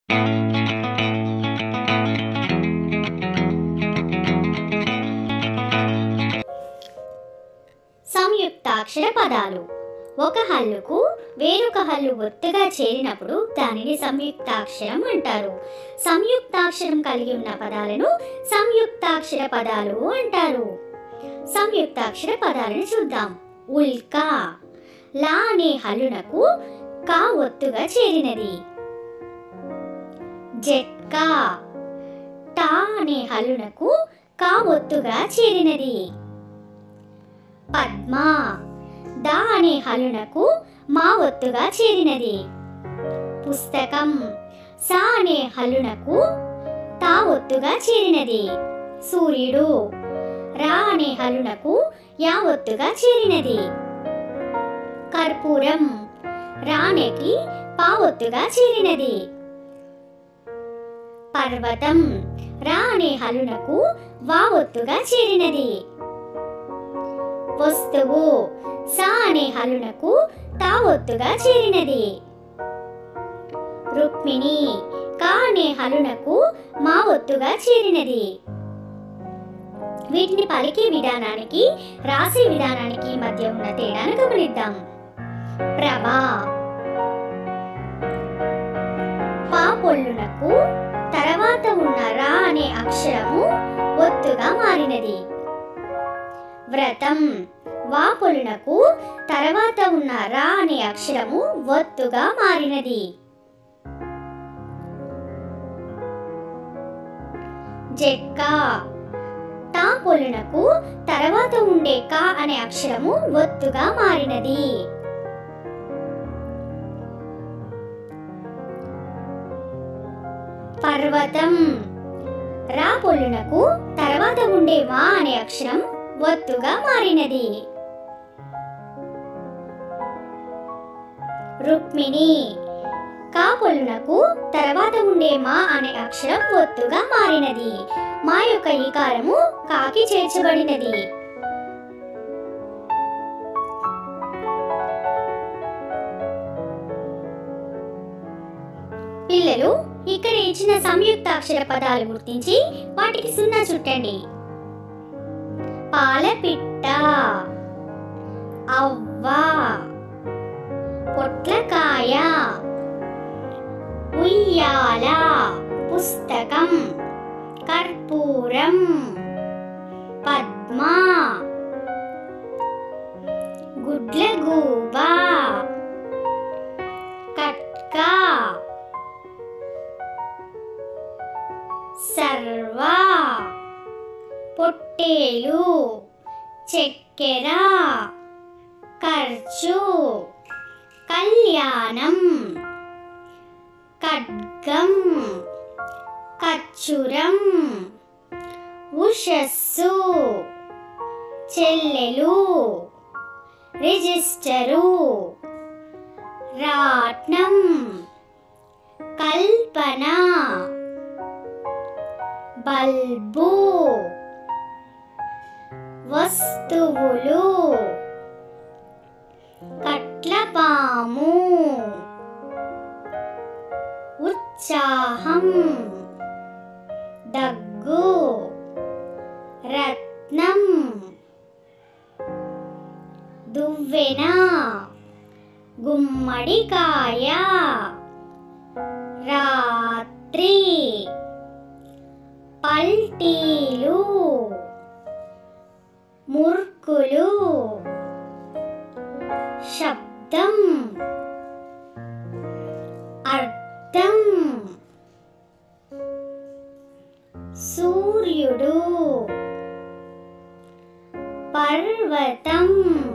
సంయుక్తాక్షర పదాలు ఒక హల్లుకు వేరొక హల్లు ఒత్తుగా చేరినప్పుడు దానిని సంయుక్తాక్షరం అంటారు సంయుక్తాక్షరం కలిగి ఉన్న పదాలను సంయుక్తాక్షర పదాలు అంటారు సంయుక్తాక్షర పదాలను చూద్దాం ఉల్కా లా అనే హల్లునకు కా ఒత్తుగా చేరినది జట్కా టా అనే హల్లునకు కా ఒత్తుగా చేరినది పద్మ దా అనే హల్లునకు మా ఒత్తుగా చేరినది పుస్తకం సా అనే హల్లునకు తా ఒత్తుగా చేరినది సూర్యుడు రా అనే హల్లునకు యా ఒత్తుగా చేరినది కర్పూరం రానేకి పా ఒత్తుగా చేరినది పర్వతం రా అనే హల్లునకు వా ఒత్తుగా చేరినది వస్తువు సా అనే హల్లునకు తా ఒత్తుగా చేరినది రుక్మిణి కా అనే హల్లునకు మా ఒత్తుగా చేరినది వీటిని పలికే విధానానికి రాసే విధానానికి మధ్య ఉన్న తేడాను గమనిద్దాం ప్రభా పా పొల్లునకు తర్వాత ఉన్న రా అనే అక్షరము ఒత్తుగా మారినది వ్రతం వా పొలునకు తర్వాత ఉన్న రా అనే అక్షరము ఒత్తుగా మారినది జెక్కా తా పొలునకు తర్వాత ఉండే కా అనే అక్షరము ఒత్తుగా మారినది పర్వతం రా పొల్లునకు తర్వాత ఉండే వా అనే అక్షరం ఒత్తుగా మారినది రుక్మిణి కా పొల్లునకు తర్వాత ఉండే మా అనే అక్షరం ఒత్తుగా మారినది మా యొక్క ఈకారము కాకి చేర్చబడినది పిల్లలు ఇక్కడ ఇచ్చిన సంయుక్త అక్షర పదాలు గుర్తించి వాటికి సున్నా చుట్టండి పాలపిట్ట అవ్వ పొట్లకాయ ఉయ్యాల పుస్తకం కర్పూరం పద్మ గుడ్లగూబ కట్కా సర్వ పొట్టేలు చక్కెర ఖర్చు కళ్యాణం ఖడ్గం కచ్చురం ఉషస్సు చెల్లెలు రిజిస్టరు రాట్నం కల్పన బల్బు వస్తువులు కట్లపాము ఉత్సాహం దగ్గు రత్నం దువ్వెన గుమ్మడికాయ రాత్రి పల్టీలు ముర్కులు శబ్దం అర్థం సూర్యుడు పర్వతం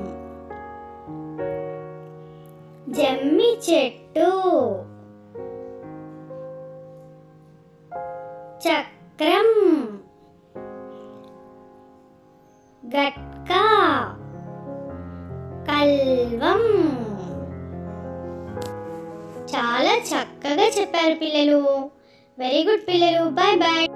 జమ్మి చెట్టు చక్రం గట్కా కల్వం చాలా చక్కగా చెప్పారు పిల్లలు వెరీ గుడ్ పిల్లలు బాయ్ బాయ్